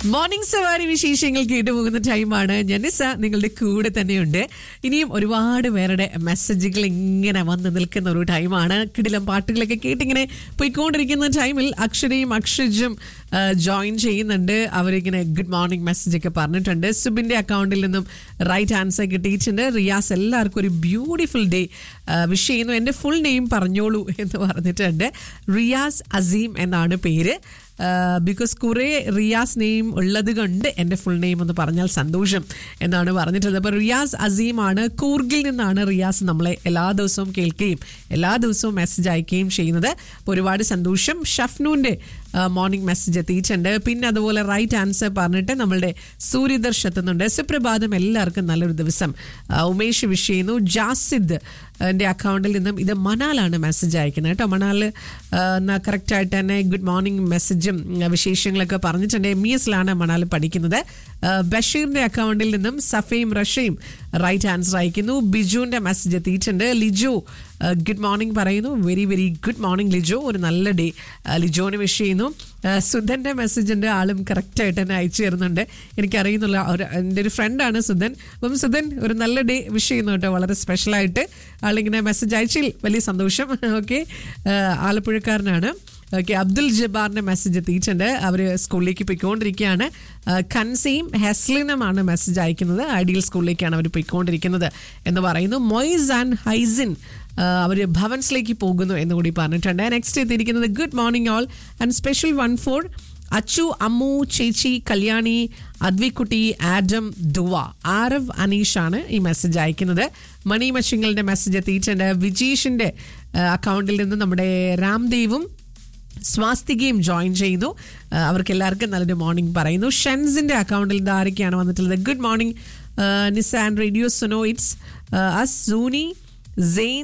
morning സവാരി വിശേഷങ്ങൾ കേട്ടുപോകുന്ന ടൈമാണ് ജനിസ നിങ്ങളുടെ കൂടെ തന്നെയുണ്ട് ഇനിയും ഒരുപാട് പേരുടെ മെസ്സേജുകൾ ഇങ്ങനെ വന്ന് നിൽക്കുന്ന ഒരു ടൈമാണ് കിടിലം പാട്ടുകളൊക്കെ കേട്ടിങ്ങനെ പോയിക്കൊണ്ടിരിക്കുന്ന ടൈമിൽ അക്ഷരയും അക്ഷജും ജോയിൻ ചെയ്യുന്നുണ്ട് അവരിങ്ങനെ ഗുഡ് മോർണിംഗ് മെസ്സേജ് ഒക്കെ പറഞ്ഞിട്ടുണ്ട് സുബിന്റെ അക്കൗണ്ടിൽ നിന്നും റൈറ്റ് ആൻസർ കിട്ടിയിട്ടുണ്ട് റിയാസ് എല്ലാവർക്കും ഒരു ബ്യൂട്ടിഫുൾ ഡേ വിഷ് ചെയ്യുന്നു എൻ്റെ ഫുൾ നെയിം പറഞ്ഞോളൂ എന്ന് പറഞ്ഞിട്ടുണ്ട് റിയാസ് അസീം എന്നാണ് പേര് ബിക്കോസ് കുറേ റിയാസ് നെയിം ഉള്ളത് കൊണ്ട് എൻ്റെ ഫുൾ നെയിം എന്ന് പറഞ്ഞാൽ സന്തോഷം എന്നാണ് പറഞ്ഞിട്ടുള്ളത് അപ്പോൾ റിയാസ് അസീമാണ് കൂർഗിൽ നിന്നാണ് റിയാസ് നമ്മളെ എല്ലാ ദിവസവും കേൾക്കുകയും എല്ലാ ദിവസവും മെസ്സേജ് അയക്കുകയും ചെയ്യുന്നത് അപ്പോൾ ഒരുപാട് സന്തോഷം ഷഫ്നൂൻ്റെ മോർണിംഗ് മെസ്സേജ് എത്തിയിട്ടുണ്ട് പിന്നെ അതുപോലെ റൈറ്റ് ആൻസർ പറഞ്ഞിട്ട് നമ്മളുടെ സൂര്യദർശ് എത്തുന്നുണ്ട് സുപ്രഭാതം എല്ലാവർക്കും നല്ലൊരു ദിവസം ആ, ഉമേഷ് വിഷ് ചെയ്യുന്നു ജാസിദ് എൻ്റെ അക്കൗണ്ടിൽ നിന്നും ഇത് മണാലാണ് മെസ്സേജ് അയക്കുന്നത് കേട്ടോ മണാൽ കറക്റ്റായിട്ട് തന്നെ ഗുഡ് മോർണിംഗ് മെസ്സേജും ആ, വിശേഷങ്ങളൊക്കെ പറഞ്ഞിട്ടുണ്ട് എം ഇ എസിലാണ് മണാൽ പഠിക്കുന്നത് ആ, ബഷീറിൻ്റെ അക്കൗണ്ടിൽ നിന്നും സഫയും റഷയും റൈറ്റ് ആൻസർ അയക്കുന്നു ബിജുവിൻ്റെ മെസ്സേജ് എത്തിയിട്ടുണ്ട് ലിജു ഗുഡ് മോർണിംഗ് പറയുന്നു very very good morning Lijo ഒരു നല്ല ഡേ ലിജോന് വിഷ് ചെയ്യുന്നു ആ, സുധൻ്റെ മെസ്സേജ് ഉണ്ട് ആളും കറക്റ്റായിട്ട് തന്നെ അയച്ചു തരുന്നുണ്ട് എനിക്കറിയുന്നുള്ള ഒരു എൻ്റെ ഒരു ഫ്രണ്ടാണ് സുധൻ അപ്പം സുധൻ ഒരു നല്ല ഡേ വിഷ് ചെയ്യുന്നു കേട്ടോ വളരെ സ്പെഷ്യലായിട്ട് ആളിങ്ങനെ മെസ്സേജ് അയച്ചിൽ വലിയ സന്തോഷം ഓക്കെ ആലപ്പുഴക്കാരനാണ് ഓക്കെ അബ്ദുൽ ജബ്ബാറിന്റെ മെസ്സേജ് എത്തിയിട്ടുണ്ട് അവർ സ്കൂളിലേക്ക് പോയിക്കൊണ്ടിരിക്കുകയാണ് ആ, ഖൻസയും ഹെസ്ലിനുമാണ് മെസ്സേജ് അയക്കുന്നത് ഐഡിയൽ സ്കൂളിലേക്കാണ് അവർ പോയിക്കൊണ്ടിരിക്കുന്നത് എന്ന് പറയുന്നു മൊയ്സ് ആൻഡ് ഹൈസിൻ അവർ ഭവൻസിലേക്ക് പോകുന്നു എന്ന് കൂടി പറഞ്ഞിട്ടുണ്ട് നെക്സ്റ്റ് എത്തിയിരിക്കുന്നത് good morning all and special one for Achu Ammu ചേച്ചി കല്യാണി അദ്വിക്കുട്ടി ആഡം ദുവ ആരവ് അനീഷാണ് ഈ മെസ്സേജ് അയക്കുന്നത് മണി മച്ചിങ്ങളുടെ മെസ്സേജ് എത്തിയിട്ടുണ്ട് വിജീഷിന്റെ അക്കൗണ്ടിൽ നിന്ന് നമ്മുടെ രാംദേവും സ്വാസ്തികയും ജോയിൻ ചെയ്തു ആ, അവർക്ക് എല്ലാവർക്കും നല്ലൊരു മോർണിംഗ് പറയുന്നു ഷെൻസിന്റെ അക്കൗണ്ടിൽ നിന്ന് ആരൊക്കെയാണ് വന്നിട്ടുള്ളത് good morning Nisan radio Suno it's us Sooni Zain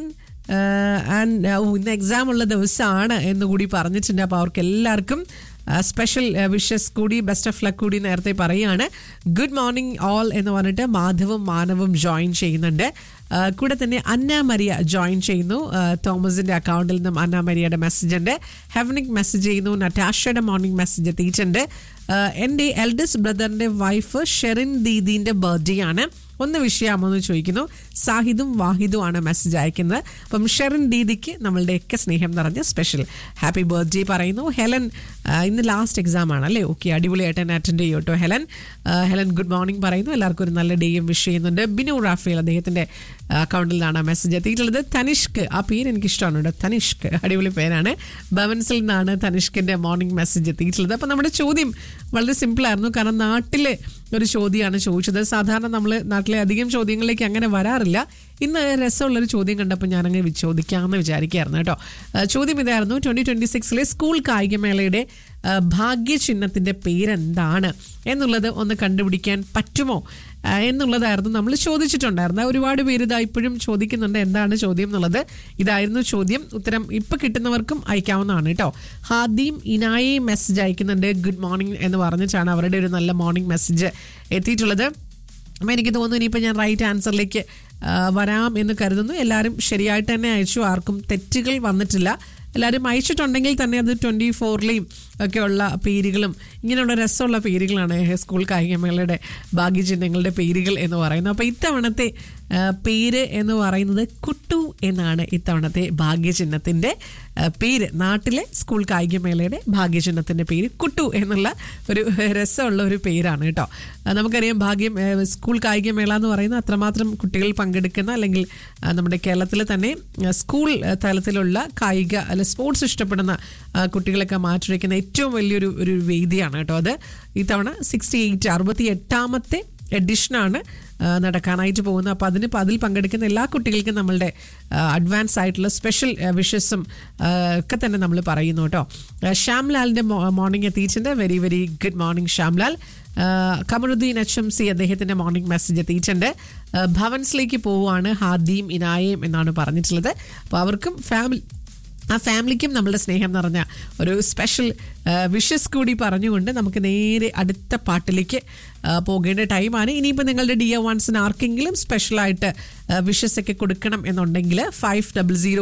and ഇന്ന് എക്സാം ഉള്ള ദിവസമാണ് എന്ന് കൂടി പറഞ്ഞിട്ടുണ്ട് അപ്പോൾ അവർക്ക് എല്ലാവർക്കും സ്പെഷ്യൽ വിഷസ് കൂടി ബെസ്റ്റ് ഓഫ് ലക്ക് കൂടി നേരത്തെ പറയുകയാണ് ഗുഡ് മോർണിംഗ് ഓൾ എന്ന് പറഞ്ഞിട്ട് മാധവും മാനവും ജോയിൻ ചെയ്യുന്നുണ്ട് ആ, കൂടെ തന്നെ അന്ന മരിയ ജോയിൻ ചെയ്യുന്നു ആ, തോമസിന്റെ അക്കൗണ്ടിൽ നിന്നും അന്ന മരിയയുടെ മെസ്സേജ് ഉണ്ട് ഹെവനിക് മെസ്സേജ് ചെയ്യുന്നു നറ്റാഷയുടെ മോർണിംഗ് മെസ്സേജ് എത്തിയിട്ടുണ്ട് ആ, എൻ്റെ എൽഡസ്റ്റ് ബ്രദറിന്റെ വൈഫ് ഷെറിൻ ദീദീന്റെ ബർത്ത്ഡേ ആണ് ഒന്ന് വിഷയാമോ എന്ന് ചോദിക്കുന്നു സാഹിദും വാഹിദും ആണ് മെസ്സേജ് അയക്കുന്നത് അപ്പം ഷെറിൻ ദീദിക്ക് നമ്മളുടെയൊക്കെ സ്നേഹം നിറഞ്ഞ സ്പെഷ്യൽ ഹാപ്പി ബർത്ത്ഡേ പറയുന്നു ഹെലൻ ആ, ഇന്ന് ലാസ്റ്റ് എക്സാം ആണ് അല്ലേ ഓക്കെ അടിപൊളിയായിട്ട് തന്നെ അറ്റൻഡ് ചെയ്യും കേട്ടോ ഹെലൻ ആ, ഹെലൻ ഗുഡ് മോർണിംഗ് പറയുന്നു എല്ലാവർക്കും ഒരു നല്ല ഡേയും വിഷ് ചെയ്യുന്നുണ്ട് ബിനു റാഫേൽ അദ്ദേഹത്തിന്റെ അക്കൗണ്ടിൽ നിന്നാണ് മെസ്സേജ് എത്തിയിട്ടുള്ളത് തനിഷ്ക് ആ പേര് എനിക്ക് ഇഷ്ടമാണ് കേട്ടോ തനിഷ്ക് അടിപൊളി പേരാണ് ഭവൻസിൽ നിന്നാണ് തനിഷ്കിന്റെ മോർണിംഗ് മെസ്സേജ് എത്തിയിട്ടുള്ളത് അപ്പം നമ്മുടെ ചോദ്യം വളരെ സിമ്പിളായിരുന്നു കാരണം നാട്ടിലെ ഒരു ചോദ്യമാണ് ചോദിച്ചത് സാധാരണ നമ്മൾ നാട്ടിലെ അധികം ചോദ്യങ്ങളിലേക്ക് അങ്ങനെ വരാറില്ല ഇന്ന് രസമുള്ളൊരു ചോദ്യം കണ്ടപ്പോൾ ഞാനങ്ങനെ വി- ചോദിക്കാമെന്ന് വിചാരിക്കുകയായിരുന്നു കേട്ടോ ആ, ചോദ്യം ഇതായിരുന്നു ട്വന്റി ട്വന്റി സിക്സിലെ സ്കൂൾ കായികമേളയുടെ ആ, ഭാഗ്യചിഹ്നത്തിന്റെ പേരെന്താണ് എന്നുള്ളത് ഒന്ന് കണ്ടുപിടിക്കാൻ പറ്റുമോ ആ, എന്നുള്ളതായിരുന്നു നമ്മൾ ചോദിച്ചിട്ടുണ്ടായിരുന്നു ഒരുപാട് പേര് ഇതാ ഇപ്പോഴും ചോദിക്കുന്നുണ്ട് എന്താണ് ചോദ്യം എന്നുള്ളത് ഇതായിരുന്നു ചോദ്യം ഉത്തരം ഇപ്പൊ കിട്ടുന്നവർക്കും അയക്കാവുന്നതാണ് കേട്ടോ ഹാദിയും ഇനായെയും മെസ്സേജ് അയക്കുന്നുണ്ട് ഗുഡ് മോർണിംഗ് എന്ന് പറഞ്ഞിട്ടാണ് അവരുടെ ഒരു നല്ല മോർണിംഗ് മെസ്സേജ് എത്തിയിട്ടുള്ളത് അപ്പം എനിക്ക് തോന്നുന്നു ഇനിയിപ്പോൾ ഞാൻ റൈറ്റ് ആൻസറിലേക്ക് ആ, വരാം എന്ന് കരുതുന്നു എല്ലാവരും ശരിയായിട്ട് തന്നെ അയച്ചു ആർക്കും തെറ്റുകൾ വന്നിട്ടില്ല എല്ലാവരും അയച്ചിട്ടുണ്ടെങ്കിൽ തന്നെ അത് ട്വൻറ്റി ഫോറിലെയും ഒക്കെയുള്ള പേരുകളും ഇങ്ങനെയുള്ള രസമുള്ള പേരുകളാണ് സ്കൂൾ കായികമേളയുടെ ഭാഗ്യചിഹ്നങ്ങളുടെ പേരുകൾ എന്ന് പറയുന്നത് അപ്പോൾ ഇത്തവണത്തെ ആ, പേര് എന്ന് പറയുന്നത് കുട്ടു എന്നാണ് ഇത്തവണത്തെ ഭാഗ്യചിഹ്നത്തിൻ്റെ ആ, പേര് നാട്ടിലെ സ്കൂൾ കായികമേളയുടെ ഭാഗ്യചിഹ്നത്തിൻ്റെ പേര് കുട്ടു എന്നുള്ള ഒരു രസമുള്ള ഒരു പേരാണ് കേട്ടോ ആ, നമുക്കറിയാം ഭാഗ്യം ആ, സ്കൂൾ കായികമേള എന്ന് പറയുന്നത് അത്രമാത്രം കുട്ടികൾ പങ്കെടുക്കുന്ന അല്ലെങ്കിൽ ആ, നമ്മുടെ കേരളത്തിൽ തന്നെ ആ, സ്കൂൾ ആ, തലത്തിലുള്ള കായിക അല്ലെ സ്പോർട്സ് ഇഷ്ടപ്പെടുന്ന ആ, കുട്ടികളൊക്കെ മാറ്റിവെക്കുന്ന ഏറ്റവും വലിയൊരു ഒരു വേദിയാണ് കേട്ടോ അത് ഇത്തവണ സിക്സ്റ്റി എയ്റ്റ് അറുപത്തി എട്ടാമത്തെ എഡിഷനാണ് ആ, നടക്കാനായിട്ട് പോകുന്നത് അപ്പോൾ അതിന് അതിൽ പങ്കെടുക്കുന്ന എല്ലാ കുട്ടികൾക്കും നമ്മളുടെ അഡ്വാൻസ് ആയിട്ടുള്ള സ്പെഷ്യൽ വിഷസും ഒക്കെ തന്നെ നമ്മൾ പറയുന്നു കേട്ടോ ആ, ശ്യാംലാലിൻ്റെ മോർണിംഗ് എത്തിയിട്ടുണ്ട് very very good morning Shyamlal ആ, കമറുദ്ദീൻ എച്ച് എം സി അദ്ദേഹത്തിൻ്റെ മോർണിംഗ് മെസ്സേജ് എത്തിയിട്ടുണ്ട് ആ, ഭവൻസിലേക്ക് പോവുകയാണ് ഹാദിയും ഇനായയും എന്നാണ് പറഞ്ഞിട്ടുള്ളത് അപ്പോൾ അവർക്കും ഫാമിലി ആ ഫാമിലിക്കും നമ്മളുടെ സ്നേഹം നിറഞ്ഞ ഒരു സ്പെഷ്യൽ വിഷസ് കൂടി പറഞ്ഞുകൊണ്ട് നമുക്ക് നേരെ അടുത്ത പാട്ടിലേക്ക് ആ, പോകേണ്ട ടൈമാണ് ഇനിയിപ്പോൾ നിങ്ങളുടെ ഡിയർ വൺസിന് ആർക്കെങ്കിലും സ്പെഷ്യലായിട്ട് വിഷസ് ഒക്കെ കൊടുക്കണം എന്നുണ്ടെങ്കിൽ five double zero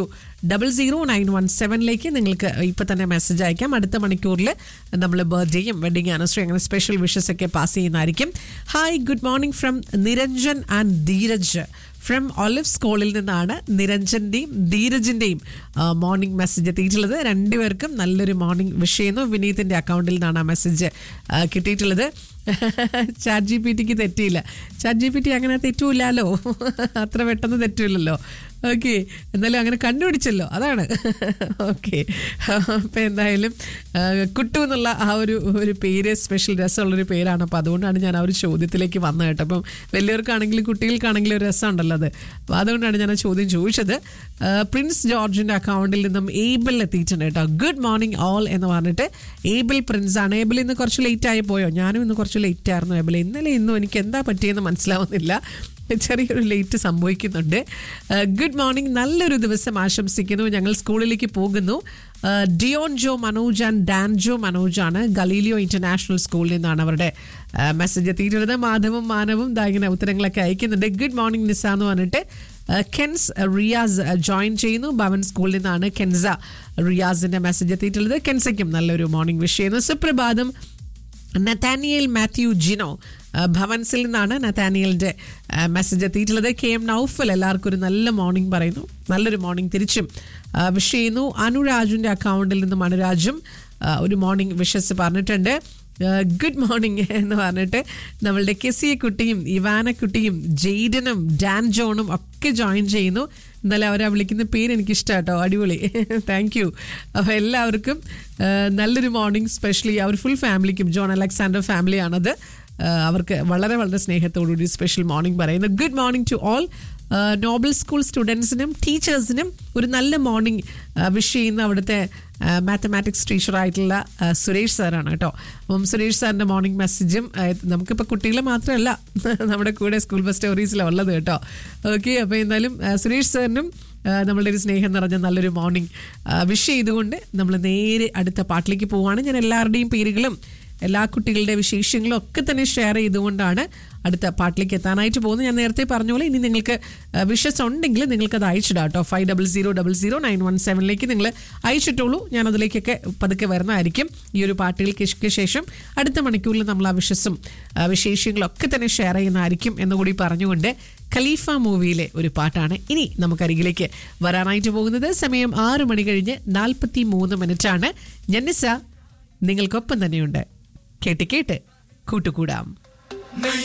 double zero nine one സെവനിലേക്ക് നിങ്ങൾക്ക് ഇപ്പം തന്നെ മെസ്സേജ് അയക്കാം അടുത്ത മണിക്കൂറിൽ നമ്മൾ ബർത്ത്ഡേയും വെഡിങ് ആനിവേഴ്സറി അങ്ങനെ സ്പെഷ്യൽ വിഷസ് ഒക്കെ പാസ് ചെയ്യുന്നതായിരിക്കും hi good morning from Niranjan and Dheeraj from olive സ്കൂളിൽ നിന്നാണ് നിരഞ്ജന്റെയും ധീരജിന്റെയും മോർണിംഗ് മെസ്സേജ് എത്തിയിട്ടുള്ളത് രണ്ടുപേർക്കും നല്ലൊരു മോർണിംഗ് വിഷ് ചെയ്യുന്നു വിനീതിന്റെ അക്കൗണ്ടിൽ നിന്നാണ് ആ മെസ്സേജ് കിട്ടിയിട്ടുള്ളത് ചാറ്റ് ജി പി ടിക്ക് തെറ്റിയില്ല ചാറ്റ് ജി പി ടി അങ്ങനെ തെറ്റൂലല്ലോ അത്ര പെട്ടെന്ന് തെറ്റൂലല്ലോ ഓക്കെ എന്തായാലും അങ്ങനെ കണ്ടുപിടിച്ചല്ലോ അതാണ് ഓക്കെ അപ്പം എന്തായാലും ആ, കുട്ടു എന്നുള്ള ആ ഒരു ഒരു പേര് സ്പെഷ്യൽ രസമുള്ളൊരു പേരാണ് അപ്പോൾ അതുകൊണ്ടാണ് ഞാൻ ആ ഒരു ചോദ്യത്തിലേക്ക് വന്നത് കേട്ടോ അപ്പം വലിയവർക്കാണെങ്കിലും കുട്ടികൾക്കാണെങ്കിലും ഒരു രസമുണ്ടല്ലോ അത് അപ്പോൾ അതുകൊണ്ടാണ് ഞാൻ ആ ചോദ്യം ചോദിച്ചത് ആ, പ്രിൻസ് ജോർജിൻ്റെ അക്കൗണ്ടിൽ നിന്നും ഏബിൾ എത്തിയിട്ടുണ്ട് കേട്ടോ ഗുഡ് മോർണിംഗ് ഓൾ എന്ന് പറഞ്ഞിട്ട് ഏബിൾ പ്രിൻസ് ആണ് ഏബിൾ ഇന്ന് കുറച്ച് ലേറ്റ് ആയി പോയോ ഞാനും ഇന്ന് കുറച്ച് ലേറ്റ് ആയിരുന്നു ഏബിൾ ഇന്നലെ ഇന്നും എനിക്ക് എന്താ പറ്റിയെന്ന് മനസ്സിലാവുന്നില്ല ചെറിയൊരു ലേറ്റ് സംഭവിക്കുന്നുണ്ട് ഗുഡ് മോർണിംഗ് നല്ലൊരു ദിവസം ആശംസിക്കുന്നു ഞങ്ങൾ സ്കൂളിലേക്ക് പോകുന്നു ആ, Dion Joe Manoj and Dan Joe Manoj ആണ് ഗലീലിയോ ഇന്റർനാഷണൽ സ്കൂളിൽ നിന്നാണ് അവരുടെ മെസ്സേജ് എത്തിയിട്ടുള്ളത് മാധവും മാനവും ദാ ഇങ്ങനെ ഉത്തരങ്ങളൊക്കെ അയക്കുന്നുണ്ട് ഗുഡ് മോർണിംഗ് നിസ എന്ന് പറഞ്ഞിട്ട് ആ, കെൻസ് റിയാസ് ജോയിൻ ചെയ്യുന്നു ഭവൻ സ്കൂളിൽ നിന്നാണ് കെൻസ റിയാസിന്റെ മെസ്സേജ് എത്തിയിട്ടുള്ളത് കെൻസയ്ക്കും നല്ലൊരു മോർണിംഗ് വിഷ് ചെയ്യുന്നു സുപ്രഭാതം നത്താനിയൽ മാത്യു ജിനോ ആ, ഭവൻസിൽ നിന്നാണ് നത്താനിയലിന്റെ മെസ്സേജ് എത്തിയിട്ടുള്ളത് കെ എം നൌഫൽ എല്ലാവർക്കും ഒരു നല്ല മോർണിംഗ് പറയുന്നു നല്ലൊരു മോർണിംഗ് തിരിച്ചും വിഷ് ചെയ്യുന്നു അനുരാജുന്റെ അക്കൗണ്ടിൽ നിന്നും അനുരാജും ആ, ഒരു മോർണിംഗ് വിഷസ് പറഞ്ഞിട്ടുണ്ട് ഗുഡ് മോർണിംഗ് എന്ന് പറഞ്ഞിട്ട് നമ്മളുടെ കെസിയ കുട്ടിയും ഇവാന കുട്ടിയും ജെയ്ഡനും ഡാൻ ജോണും ഒക്കെ ജോയിൻ ചെയ്യുന്നു എന്നാലും അവരെ വിളിക്കുന്ന പേര് എനിക്ക് ഇഷ്ടമാട്ടോ അടിപൊളി താങ്ക് യു അപ്പോൾ എല്ലാവർക്കും ആ, നല്ലൊരു മോർണിംഗ് സ്പെഷ്യലി അവർ ഫുൾ ഫാമിലിക്കും ജോൺ അലക്സാണ്ടർ ഫാമിലിയാണത് ആ, അവർക്ക് വളരെ വളരെ സ്നേഹത്തോടുകൂടി സ്പെഷ്യൽ മോർണിംഗ് പറയുന്നു good morning to all Nobel school സ്റ്റുഡൻസിനും ടീച്ചേഴ്സിനും ഒരു നല്ല മോർണിംഗ് വിഷ് ചെയ്യുന്ന അവിടുത്തെ മാത്തമാറ്റിക്സ് ടീച്ചറായിട്ടുള്ള ആ, സുരേഷ് സാറാണ് കേട്ടോ അപ്പം സുരേഷ് സാറിൻ്റെ മോർണിംഗ് മെസ്സേജും ആ, നമുക്കിപ്പോൾ കുട്ടികളെ മാത്രമല്ല നമ്മുടെ കൂടെ സ്കൂൾ ബസ് സ്റ്റോറീസിലാണ് ഉള്ളത് കേട്ടോ ഓക്കെ അപ്പോൾ എന്തായാലും ആ, സുരേഷ് സാറിനും ആ, നമ്മളുടെ ഒരു സ്നേഹം നിറഞ്ഞ നല്ലൊരു മോർണിംഗ് വിഷ് ചെയ്തുകൊണ്ട് നമ്മൾ നേരെ അടുത്ത പാട്ടിലേക്ക് പോവുകയാണ് ഞാൻ എല്ലാവരുടെയും പേരുകളും എല്ലാ കുട്ടികളുടെ വിശേഷങ്ങളും ഒക്കെ തന്നെ ഷെയർ ചെയ്തുകൊണ്ടാണ് അടുത്ത പാട്ടിലേക്ക് എത്താനായിട്ട് പോകുന്നത് ഞാൻ നേരത്തെ പറഞ്ഞ പോലെ ഇനി നിങ്ങൾക്ക് വിഷസ് ഉണ്ടെങ്കിൽ നിങ്ങൾക്ക് അത് അയച്ചിടാം കേട്ടോ five double zero double zero nine one സെവനിലേക്ക് നിങ്ങൾ അയച്ചിട്ടുള്ളൂ ഞാൻ അതിലേക്കൊക്കെ പതുക്കെ വരുന്നതായിരിക്കും ഈ ഒരു പാട്ടുകൾക്ക് ശേഷം അടുത്ത മണിക്കൂറിൽ നമ്മൾ ആ വിഷസും ആ, വിശേഷങ്ങളും ഒക്കെ തന്നെ ഷെയർ ചെയ്യുന്നതായിരിക്കും എന്നുകൂടി പറഞ്ഞുകൊണ്ട് ഖലീഫ മൂവിയിലെ ഒരു പാട്ടാണ് ഇനി നമുക്കരികിലേക്ക് വരാനായിട്ട് പോകുന്നത് സമയം ആറ് മണി കഴിഞ്ഞ് നാൽപ്പത്തി മൂന്ന് മിനിറ്റാണ് ഞന്നിസ നിങ്ങൾക്കൊപ്പം തന്നെയുണ്ട് കേട്ട് കേട്ട് കൂട്ടുകൂടാം